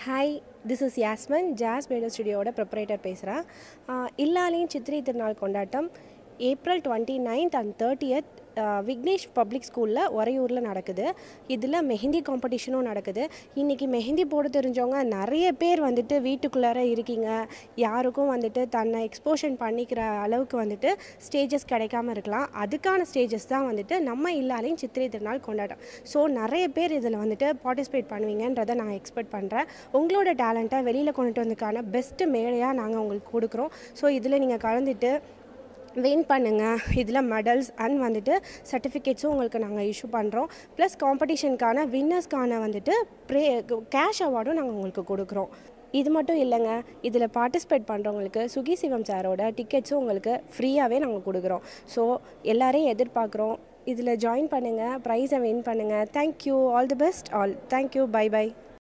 hi this is யாஸ்மன் ஜாஸ் மேடோ ஸ்டுடியோட ப்ரிப்பரேட்டர் பேசுகிறேன் இல்லாலையும் சித்திரை திருநாள் கொண்டாட்டம் April twenty ninth and thirtieth Vignesh public ஸ்கூலில் உறையூரில் நடக்குது இதில் மெஹந்தி காம்படிஷனும் நடக்குது இன்றைக்கி மெஹந்தி போட தெரிஞ்சவங்க நிறைய பேர் வந்துட்டு வீட்டுக்குள்ளார இருக்கீங்க யாருக்கும் வந்துட்டு தன்னை எக்ஸ்போஷன் பண்ணிக்கிற அளவுக்கு வந்துட்டு ஸ்டேஜஸ் கிடைக்காம இருக்கலாம் அதுக்கான ஸ்டேஜஸ் தான் வந்துட்டு நம்ம இல்லாலையும் சித்திரை திருநாள் கொண்டாட்டம் ஸோ நிறைய பேர் இதில் வந்துட்டு பார்ட்டிசிபேட் பண்ணுவீங்கன்றதை நான் எக்ஸ்பெக்ட் பண்ணுறேன் உங்களோட டேலண்ட்டை வெளியில் கொண்டுட்டு வந்ததுக்கான பெஸ்ட்டு மேடையாக நாங்கள் உங்களுக்கு கொடுக்குறோம் ஸோ இதில் நீங்கள் கலந்துட்டு வின் பண்ணுங்கள் இதில் மெடல்ஸ் அண்ட் வந்துட்டு சர்டிஃபிகேட்ஸும் உங்களுக்கு நாங்கள் இஷ்யூ பண்ணுறோம் ப்ளஸ் காம்படிஷனுக்கான வின்னர்ஸ்க்கான வந்துட்டு ப்ரே கேஷ் அவார்டும் நாங்கள் உங்களுக்கு கொடுக்குறோம் இது மட்டும் இல்லைங்க இதில் பார்ட்டிசிபேட் பண்ணுறவங்களுக்கு சுகி சிவம் சாரோட டிக்கெட்ஸும் உங்களுக்கு ஃப்ரீயாகவே நாங்கள் கொடுக்குறோம் ஸோ எல்லாரையும் எதிர்பார்க்குறோம் இதில் ஜாயின் பண்ணுங்கள் ப்ரைஸை வின் பண்ணுங்கள் thank you all the best all thank you bye by